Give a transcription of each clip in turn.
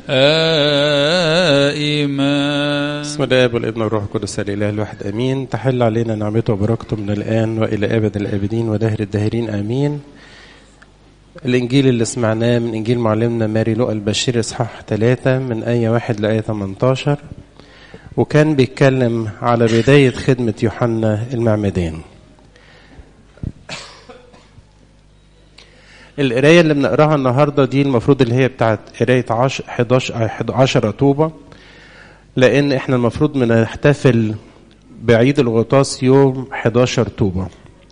آمين بسم الله والابن والروح القدس الاله الواحد امين تحل علينا نعمته وبركته من الان والى ابد الابدين ودهر الداهرين امين الانجيل اللي سمعناه من انجيل معلمنا ماري لوقا البشير اصحاح ثلاثة من ايه واحد لايه 18 وكان بيتكلم على بدايه خدمه يوحنا المعمدان القرايه اللي بنقراها النهارده دي المفروض اللي هي بتاعت قرايه 10 11 11 طوبه لان احنا المفروض بنحتفل بعيد الغطاس يوم 11 طوبه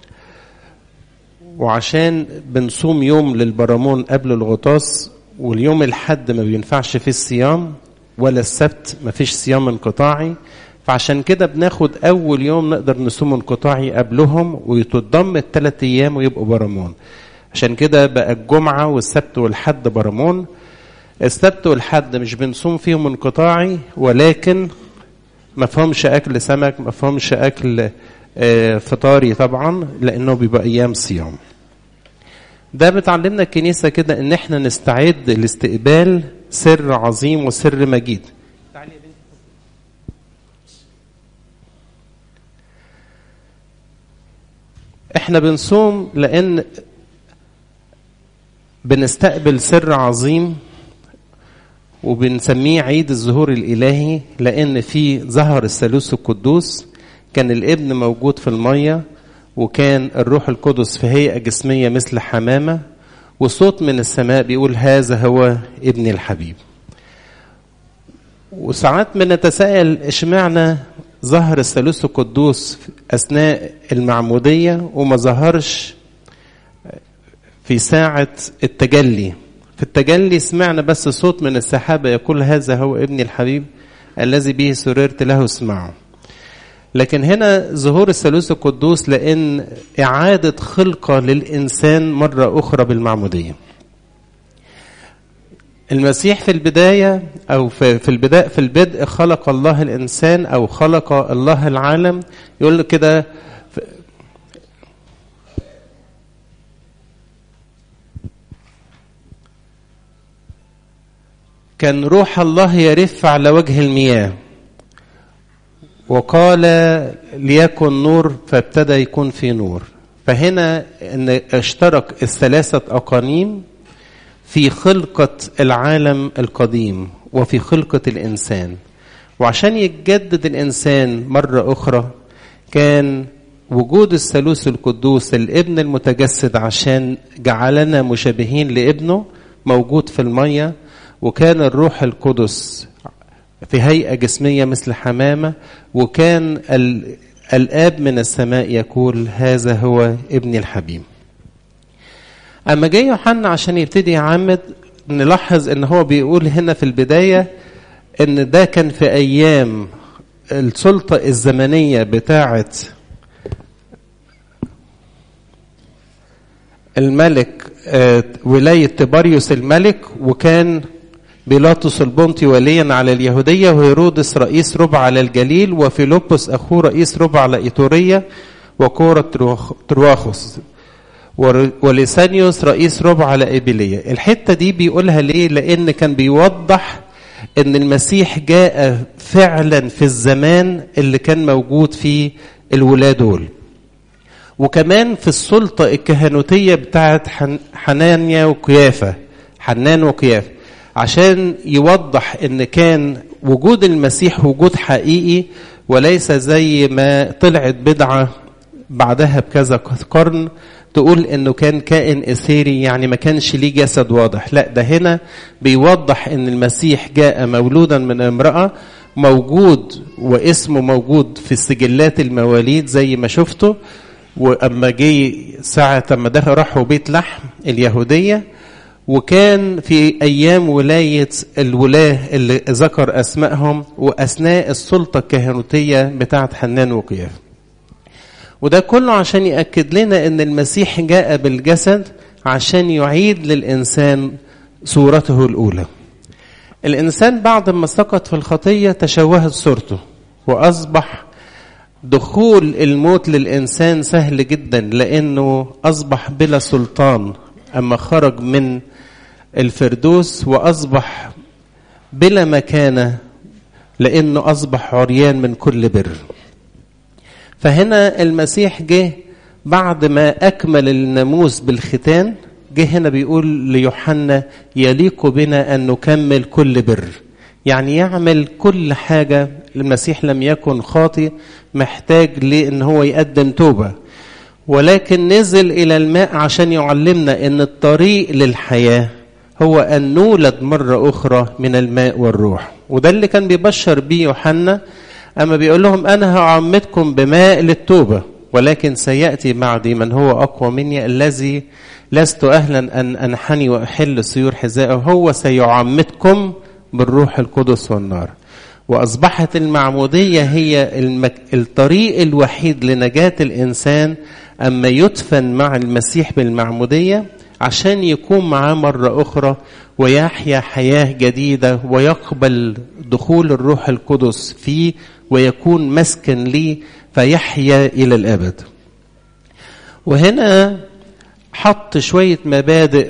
وعشان بنصوم يوم للبرامون قبل الغطاس واليوم الحد ما بينفعش فيه الصيام ولا السبت ما فيش صيام انقطاعي فعشان كده بناخد اول يوم نقدر نصوم انقطاعي قبلهم ويتضم الثلاث ايام ويبقوا برامون عشان كده بقى الجمعة والسبت والحد برامون السبت والحد مش بنصوم فيهم انقطاعي ولكن ما فهمش اكل سمك ما فهمش اكل آه، فطاري طبعا لانه بيبقى ايام صيام ده بتعلمنا الكنيسه كده ان احنا نستعد لاستقبال سر عظيم وسر مجيد احنا بنصوم لان بنستقبل سر عظيم وبنسميه عيد الظهور الإلهي لأن فيه ظهر الثالوث القدوس كان الابن موجود في المية وكان الروح القدس في هيئة جسمية مثل حمامة وصوت من السماء بيقول هذا هو ابني الحبيب وساعات بنتساءل اشمعنى ظهر الثالوث القدوس أثناء المعمودية وما ظهرش في ساعة التجلي في التجلي سمعنا بس صوت من السحابة يقول هذا هو ابني الحبيب الذي به سررت له اسمعه لكن هنا ظهور الثالوث القدوس لأن إعادة خلقة للإنسان مرة أخرى بالمعمودية المسيح في البداية أو في في البداية في البدء خلق الله الإنسان أو خلق الله العالم يقول كده كان روح الله يرف على وجه المياه وقال ليكن نور فابتدى يكون في نور فهنا ان اشترك الثلاثة أقانيم في خلقة العالم القديم وفي خلقة الإنسان وعشان يتجدد الإنسان مرة أخرى كان وجود الثالوث القدوس الابن المتجسد عشان جعلنا مشابهين لابنه موجود في الميه وكان الروح القدس في هيئة جسمية مثل حمامة وكان ال... الآب من السماء يقول هذا هو ابني الحبيب أما جاي يوحنا عشان يبتدي يعمد نلاحظ ان هو بيقول هنا في البداية ان ده كان في أيام السلطة الزمنية بتاعة الملك ولاية تباريوس الملك وكان بيلاطس البنطي وليا على اليهودية وهيرودس رئيس ربع على الجليل وفيلبس أخوه رئيس ربع على إيطورية وكورة ترواخوس ولسانيوس رئيس ربع على إبلية الحتة دي بيقولها ليه لأن كان بيوضح أن المسيح جاء فعلا في الزمان اللي كان موجود فيه الولاة دول وكمان في السلطة الكهنوتية بتاعت حنانيا وقيافة حنان وقيافة عشان يوضح ان كان وجود المسيح وجود حقيقي وليس زي ما طلعت بدعة بعدها بكذا قرن تقول انه كان كائن اثيري يعني ما كانش ليه جسد واضح لا ده هنا بيوضح ان المسيح جاء مولودا من امرأة موجود واسمه موجود في سجلات المواليد زي ما شفته واما جه ساعة ما دخل راحوا بيت لحم اليهودية وكان في أيام ولاية الولاة اللي ذكر أسمائهم وأثناء السلطة الكهنوتية بتاعة حنان وقياف وده كله عشان يأكد لنا أن المسيح جاء بالجسد عشان يعيد للإنسان صورته الأولى الإنسان بعد ما سقط في الخطية تشوهت صورته وأصبح دخول الموت للإنسان سهل جدا لأنه أصبح بلا سلطان أما خرج من الفردوس وأصبح بلا مكانة لأنه أصبح عريان من كل بر فهنا المسيح جه بعد ما أكمل الناموس بالختان جه هنا بيقول ليوحنا يليق بنا أن نكمل كل بر يعني يعمل كل حاجة المسيح لم يكن خاطئ محتاج لأن هو يقدم توبة ولكن نزل إلى الماء عشان يعلمنا أن الطريق للحياة هو أن نولد مرة أخرى من الماء والروح وده اللي كان بيبشر بيه يوحنا أما بيقول لهم أنا هعمدكم بماء للتوبة ولكن سيأتي بعدي من هو أقوى مني الذي لست أهلا أن أنحني وأحل سيور حذائه هو سيعمدكم بالروح القدس والنار وأصبحت المعمودية هي المك... الطريق الوحيد لنجاة الإنسان أما يدفن مع المسيح بالمعمودية عشان يكون معاه مرة أخرى ويحيا حياة جديدة ويقبل دخول الروح القدس فيه ويكون مسكن ليه فيحيا إلى الأبد وهنا حط شوية مبادئ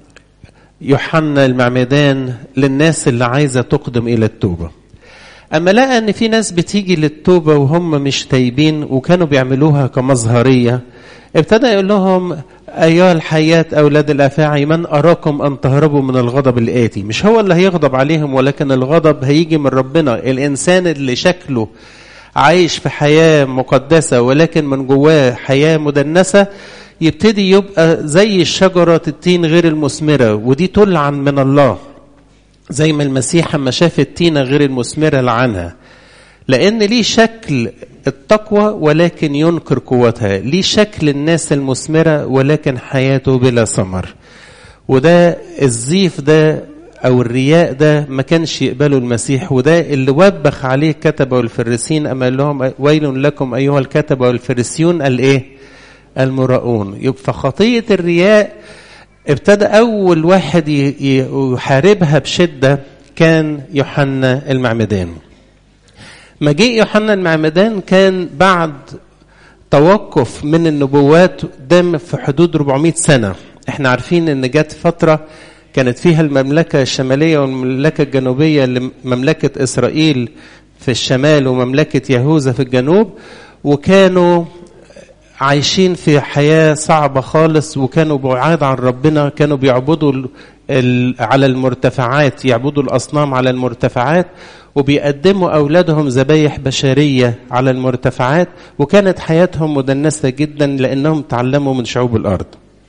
يوحنا المعمدان للناس اللي عايزة تقدم إلى التوبة أما لقى أن في ناس بتيجي للتوبة وهم مش تايبين وكانوا بيعملوها كمظهرية ابتدى يقول لهم أيها الحياة أولاد الأفاعي من أراكم أن تهربوا من الغضب الآتي مش هو اللي هيغضب عليهم ولكن الغضب هيجي من ربنا الإنسان اللي شكله عايش في حياة مقدسة ولكن من جواه حياة مدنسة يبتدي يبقى زي الشجرة التين غير المثمرة ودي تلعن من الله زي ما المسيح لما شاف التينة غير المثمرة لعنها لأن ليه شكل التقوى ولكن ينكر قوتها ليه شكل الناس المثمرة ولكن حياته بلا ثمر وده الزيف ده أو الرياء ده ما كانش يقبله المسيح وده اللي وبخ عليه الكتبة والفريسين أما قال لهم ويل لكم أيها الكتبة والفريسيون الإيه؟ المراؤون يبقى خطية الرياء ابتدى أول واحد يحاربها بشدة كان يوحنا المعمدان مجيء يوحنا المعمدان كان بعد توقف من النبوات دام في حدود 400 سنة احنا عارفين ان جت فترة كانت فيها المملكة الشمالية والمملكة الجنوبية لمملكة إسرائيل في الشمال ومملكة يهوذا في الجنوب وكانوا عايشين في حياة صعبة خالص وكانوا بعاد عن ربنا كانوا بيعبدوا على المرتفعات يعبدوا الأصنام على المرتفعات وبيقدموا أولادهم ذبايح بشرية على المرتفعات وكانت حياتهم مدنسة جدا لأنهم تعلموا من شعوب الأرض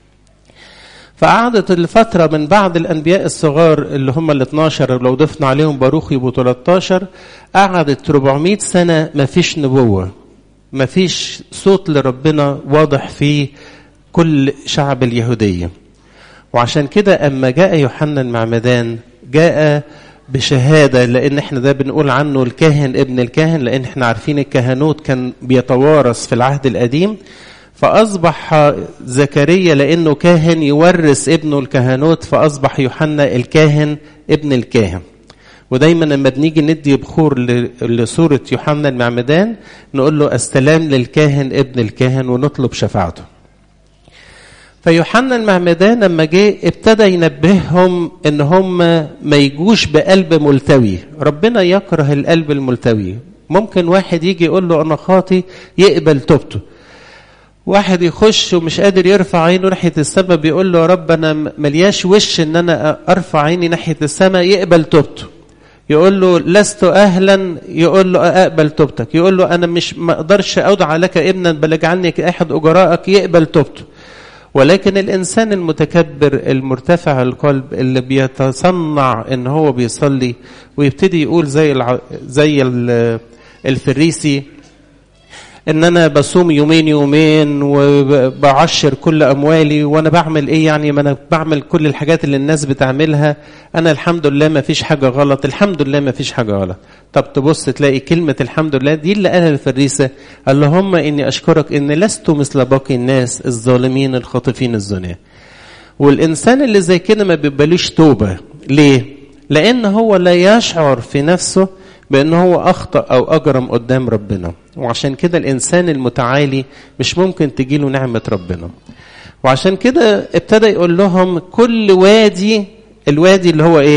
فقعدت الفترة من بعد الأنبياء الصغار اللي هم ال 12 لو ضفنا عليهم باروخ يبقوا 13 قعدت 400 سنة ما فيش نبوة ما فيش صوت لربنا واضح في كل شعب اليهودية وعشان كده أما جاء يوحنا المعمدان جاء بشهادة لأن احنا ده بنقول عنه الكاهن ابن الكاهن لأن احنا عارفين الكهنوت كان بيتوارث في العهد القديم فأصبح زكريا لأنه كاهن يورث ابنه الكهنوت فأصبح يوحنا الكاهن ابن الكاهن ودايما لما بنيجي ندي بخور لصورة يوحنا المعمدان نقول له السلام للكاهن ابن الكاهن ونطلب شفاعته فيوحنا المعمدان لما جه ابتدى ينبههم ان هم ما يجوش بقلب ملتوي ربنا يكره القلب الملتوي ممكن واحد يجي يقول له انا خاطي يقبل توبته واحد يخش ومش قادر يرفع عينه ناحيه السماء بيقول له يا رب انا ملياش وش ان انا ارفع عيني ناحيه السماء يقبل توبته يقول له لست اهلا يقول له اقبل توبتك يقول له انا مش ما اقدرش اودع لك ابنا بل اجعلني كاحد اجرائك يقبل توبته ولكن الانسان المتكبر المرتفع القلب اللي بيتصنع ان هو بيصلي ويبتدي يقول زي الع... زي الفريسي ان انا بصوم يومين يومين وبعشر كل اموالي وانا بعمل ايه يعني ما انا بعمل كل الحاجات اللي الناس بتعملها انا الحمد لله ما فيش حاجه غلط الحمد لله ما فيش حاجه غلط طب تبص تلاقي كلمه الحمد لله دي اللي قالها الفريسه اللهم اني اشكرك ان لست مثل باقي الناس الظالمين الخاطفين الزنا والانسان اللي زي كده ما بيبقالوش توبه ليه لان هو لا يشعر في نفسه بأن هو أخطأ أو أجرم قدام ربنا وعشان كده الإنسان المتعالي مش ممكن تجيله نعمة ربنا وعشان كده ابتدى يقول لهم كل وادي الوادي اللي هو إيه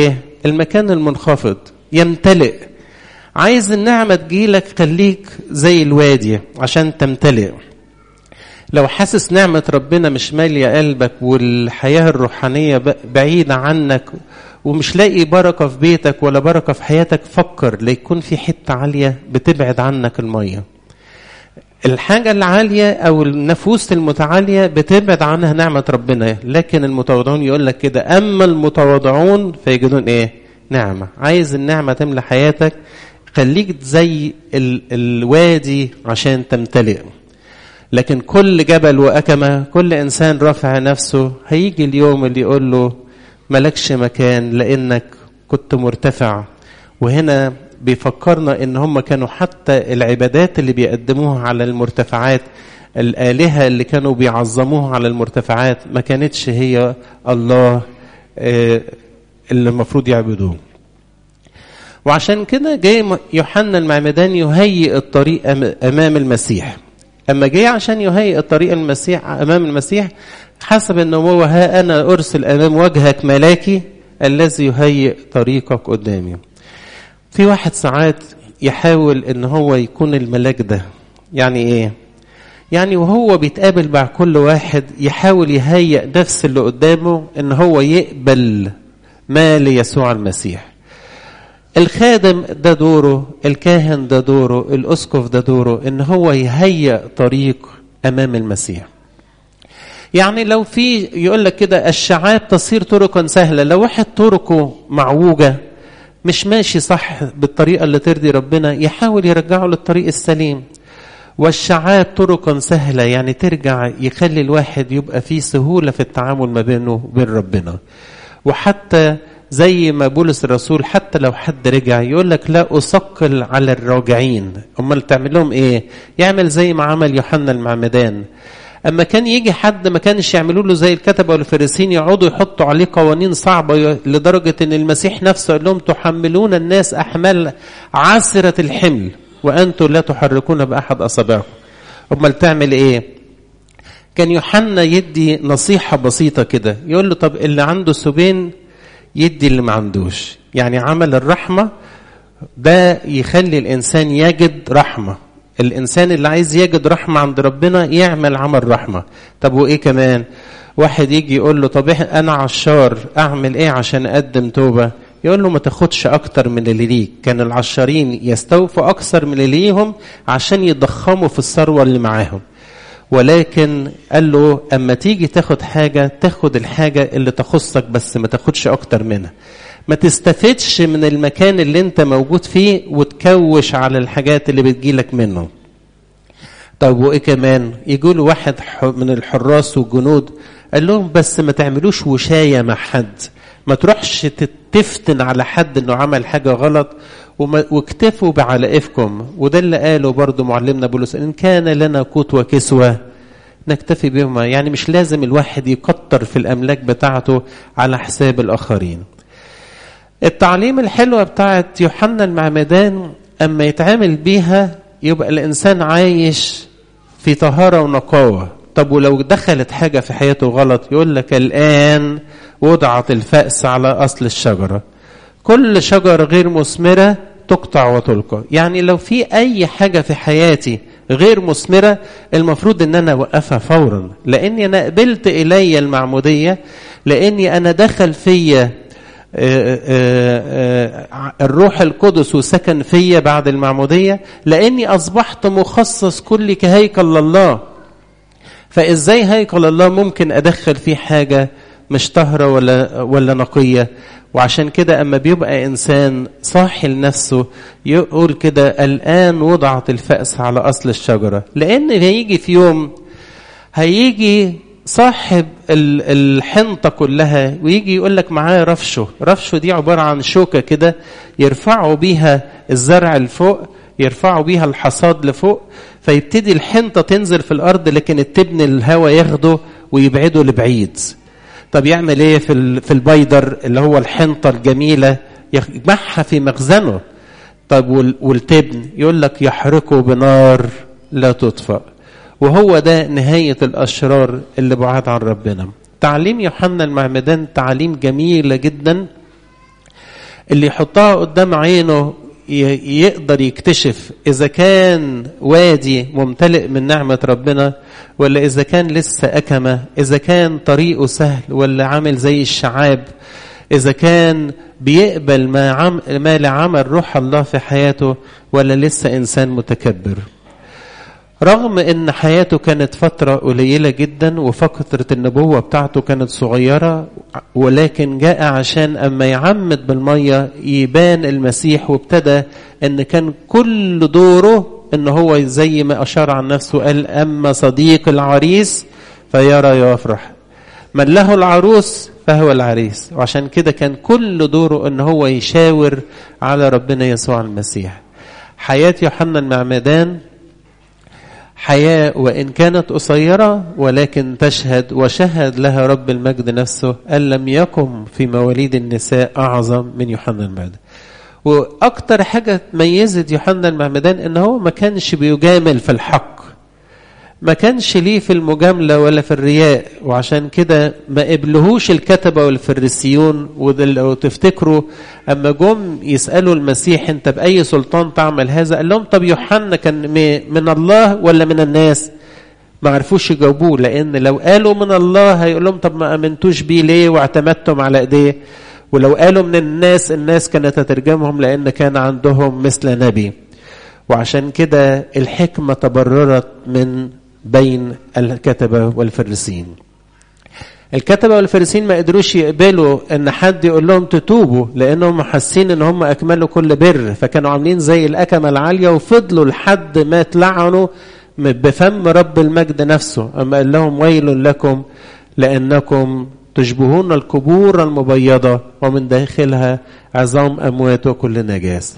المكان المنخفض يمتلئ عايز النعمة تجيلك خليك زي الوادي عشان تمتلئ لو حاسس نعمة ربنا مش مالية قلبك والحياة الروحانية بعيدة عنك ومش لاقي بركة في بيتك ولا بركة في حياتك فكر ليكون في حتة عالية بتبعد عنك المية الحاجة العالية أو النفوس المتعالية بتبعد عنها نعمة ربنا لكن المتواضعون يقول لك كده أما المتواضعون فيجدون إيه نعمة عايز النعمة تملى حياتك خليك زي ال الوادي عشان تمتلئ لكن كل جبل وأكمة كل إنسان رافع نفسه هيجي اليوم اللي يقول له ملكش مكان لأنك كنت مرتفع وهنا بيفكرنا ان هم كانوا حتى العبادات اللي بيقدموها على المرتفعات الآلهة اللي كانوا بيعظموها على المرتفعات ما كانتش هي الله اللي المفروض يعبدوه وعشان كده جاي يوحنا المعمدان يهيئ الطريق أمام المسيح أما جاي عشان يهيئ الطريق المسيح أمام المسيح حسب أنه هو ها أنا أرسل أمام وجهك ملاكي الذي يهيئ طريقك قدامي في واحد ساعات يحاول ان هو يكون الملاك ده يعني ايه يعني وهو بيتقابل مع كل واحد يحاول يهيئ نفس اللي قدامه ان هو يقبل ما ليسوع المسيح الخادم ده دوره الكاهن ده دوره الاسقف ده دوره ان هو يهيئ طريق امام المسيح يعني لو في يقول لك كده الشعاب تصير طرقا سهله لو واحد طرقه معوجه مش ماشي صح بالطريقة اللي ترضي ربنا يحاول يرجعه للطريق السليم والشعاب طرقا سهلة يعني ترجع يخلي الواحد يبقى فيه سهولة في التعامل ما بينه وبين ربنا وحتى زي ما بولس الرسول حتى لو حد رجع يقول لك لا أثقل على الراجعين أمال تعمل لهم إيه يعمل زي ما عمل يوحنا المعمدان اما كان يجي حد ما كانش يعملوا له زي الكتبه والفريسين يقعدوا يحطوا عليه قوانين صعبه لدرجه ان المسيح نفسه قال لهم تحملون الناس احمال عسره الحمل وانتم لا تحركون باحد اصابعكم امال تعمل ايه كان يوحنا يدي نصيحه بسيطه كده يقول له طب اللي عنده سبين يدي اللي ما عندوش يعني عمل الرحمه ده يخلي الانسان يجد رحمه الانسان اللي عايز يجد رحمه عند ربنا يعمل عمل رحمه طب وايه كمان واحد يجي يقول له طب انا عشار اعمل ايه عشان اقدم توبه يقول له ما تاخدش اكتر من اللي ليك كان العشارين يستوفوا اكثر من اللي ليهم عشان يضخموا في الثروه اللي معاهم ولكن قال له اما تيجي تاخد حاجه تاخد الحاجه اللي تخصك بس ما تاخدش اكتر منها ما تستفدش من المكان اللي انت موجود فيه وتكوش على الحاجات اللي بتجيلك منه طب وايه كمان يقول واحد من الحراس والجنود قال لهم بس ما تعملوش وشايه مع حد ما تروحش تفتن على حد انه عمل حاجه غلط واكتفوا بعلائفكم وده اللي قاله برضه معلمنا بولس ان كان لنا قوت وكسوه نكتفي بهما يعني مش لازم الواحد يكتر في الاملاك بتاعته على حساب الاخرين التعليم الحلوة بتاعت يوحنا المعمدان أما يتعامل بيها يبقى الإنسان عايش في طهارة ونقاوة طب ولو دخلت حاجة في حياته غلط يقول لك الآن وضعت الفأس على أصل الشجرة كل شجرة غير مثمرة تقطع وتلقى يعني لو في أي حاجة في حياتي غير مثمرة المفروض ان انا اوقفها فورا لاني انا قبلت الي المعمودية لاني انا دخل فيا الروح القدس وسكن فيا بعد المعمودية لأني أصبحت مخصص كل كهيكل لله فإزاي هيكل الله ممكن أدخل فيه حاجة مش طهرة ولا, ولا نقية وعشان كده أما بيبقى إنسان صاحي لنفسه يقول كده الآن وضعت الفأس على أصل الشجرة لأن هيجي في يوم هيجي صاحب الحنطة كلها ويجي يقول لك معاه رفشه رفشه دي عبارة عن شوكة كده يرفعوا بيها الزرع لفوق يرفعوا بيها الحصاد لفوق فيبتدي الحنطة تنزل في الأرض لكن التبن الهواء ياخده ويبعده لبعيد طب يعمل ايه في في البيدر اللي هو الحنطة الجميلة يجمعها في مخزنه طب والتبن يقول لك يحرقه بنار لا تطفأ وهو ده نهاية الأشرار اللي بعاد عن ربنا تعليم يوحنا المعمدان تعليم جميلة جدا اللي يحطها قدام عينه يقدر يكتشف إذا كان وادي ممتلئ من نعمة ربنا ولا إذا كان لسه أكمة إذا كان طريقه سهل ولا عامل زي الشعاب إذا كان بيقبل ما, عم ما لعمل روح الله في حياته ولا لسه إنسان متكبر رغم ان حياته كانت فترة قليلة جدا وفترة النبوة بتاعته كانت صغيرة ولكن جاء عشان اما يعمد بالمية يبان المسيح وابتدى ان كان كل دوره ان هو زي ما اشار عن نفسه قال اما صديق العريس فيرى يفرح من له العروس فهو العريس وعشان كده كان كل دوره ان هو يشاور على ربنا يسوع المسيح حياة يوحنا المعمدان حياة وإن كانت قصيرة ولكن تشهد وشهد لها رب المجد نفسه أن لم يكن في مواليد النساء أعظم من يوحنا المعمدان وأكتر حاجة ميزت يوحنا المعمدان إن هو ما كانش بيجامل في الحق ما كانش ليه في المجاملة ولا في الرياء وعشان كده ما قبلهوش الكتبة والفريسيون ولو تفتكروا أما جم يسألوا المسيح أنت بأي سلطان تعمل هذا قال لهم طب يوحنا كان من الله ولا من الناس ما عرفوش يجاوبوه لأن لو قالوا من الله هيقول لهم طب ما أمنتوش بيه ليه واعتمدتم على إيديه ولو قالوا من الناس الناس كانت هترجمهم لأن كان عندهم مثل نبي وعشان كده الحكمة تبررت من بين الكتبة والفريسين الكتبة والفريسين ما قدروش يقبلوا ان حد يقول لهم تتوبوا لانهم حاسين ان هم اكملوا كل بر فكانوا عاملين زي الاكمة العالية وفضلوا لحد ما اتلعنوا بفم رب المجد نفسه اما قال لهم ويل لكم لانكم تشبهون القبور المبيضة ومن داخلها عظام اموات وكل نجاسة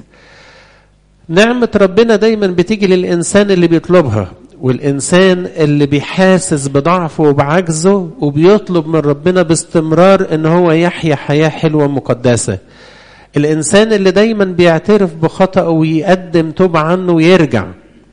نعمة ربنا دايما بتيجي للإنسان اللي بيطلبها والإنسان اللي بيحاسس بضعفه وبعجزه وبيطلب من ربنا باستمرار إن هو يحيا حياة حلوة مقدسة الإنسان اللي دايما بيعترف بخطأه ويقدم توب عنه ويرجع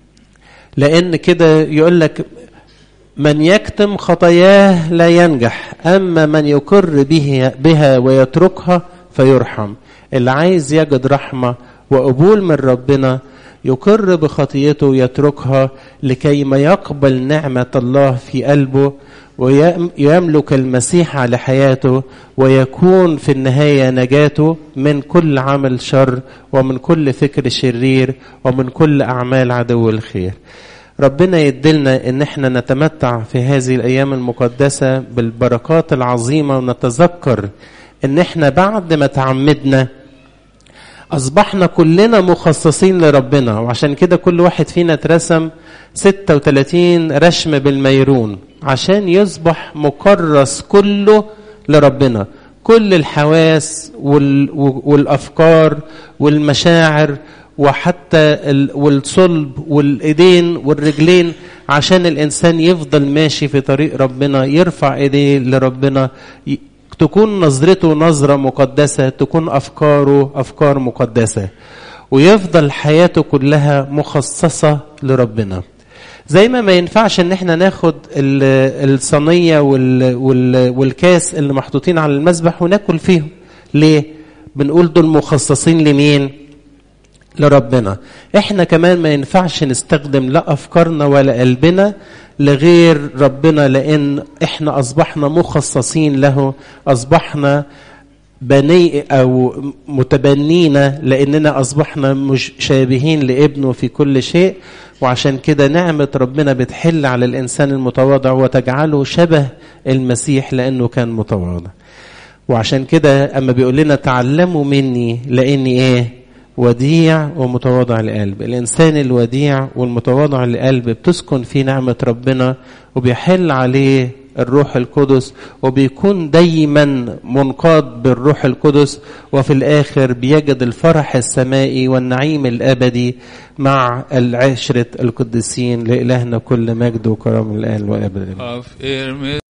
لأن كده يقول لك من يكتم خطاياه لا ينجح أما من يقر به بها ويتركها فيرحم اللي عايز يجد رحمة وقبول من ربنا يقر بخطيته ويتركها لكي ما يقبل نعمة الله في قلبه ويملك المسيح على حياته ويكون في النهاية نجاته من كل عمل شر ومن كل فكر شرير ومن كل أعمال عدو الخير ربنا يدلنا ان احنا نتمتع في هذه الايام المقدسة بالبركات العظيمة ونتذكر ان احنا بعد ما تعمدنا أصبحنا كلنا مخصصين لربنا وعشان كده كل واحد فينا اترسم 36 رشم بالميرون عشان يصبح مكرس كله لربنا كل الحواس والأفكار والمشاعر وحتى والصلب والإيدين والرجلين عشان الإنسان يفضل ماشي في طريق ربنا يرفع إيديه لربنا تكون نظرته نظرة مقدسة تكون أفكاره أفكار مقدسة ويفضل حياته كلها مخصصة لربنا زي ما ما ينفعش ان احنا ناخد الصينية والكاس اللي محطوطين على المسبح وناكل فيهم ليه بنقول دول مخصصين لمين لربنا احنا كمان ما ينفعش نستخدم لا افكارنا ولا قلبنا لغير ربنا لان احنا اصبحنا مخصصين له اصبحنا بني او متبنين لاننا اصبحنا مش شابهين لابنه في كل شيء وعشان كده نعمه ربنا بتحل على الانسان المتواضع وتجعله شبه المسيح لانه كان متواضع وعشان كده اما بيقول لنا تعلموا مني لاني ايه وديع ومتواضع القلب الإنسان الوديع والمتواضع القلب بتسكن فيه نعمة ربنا وبيحل عليه الروح القدس وبيكون دايما منقاد بالروح القدس وفي الآخر بيجد الفرح السمائي والنعيم الأبدي مع العشرة القديسين لإلهنا كل مجد وكرم الآن وأبدا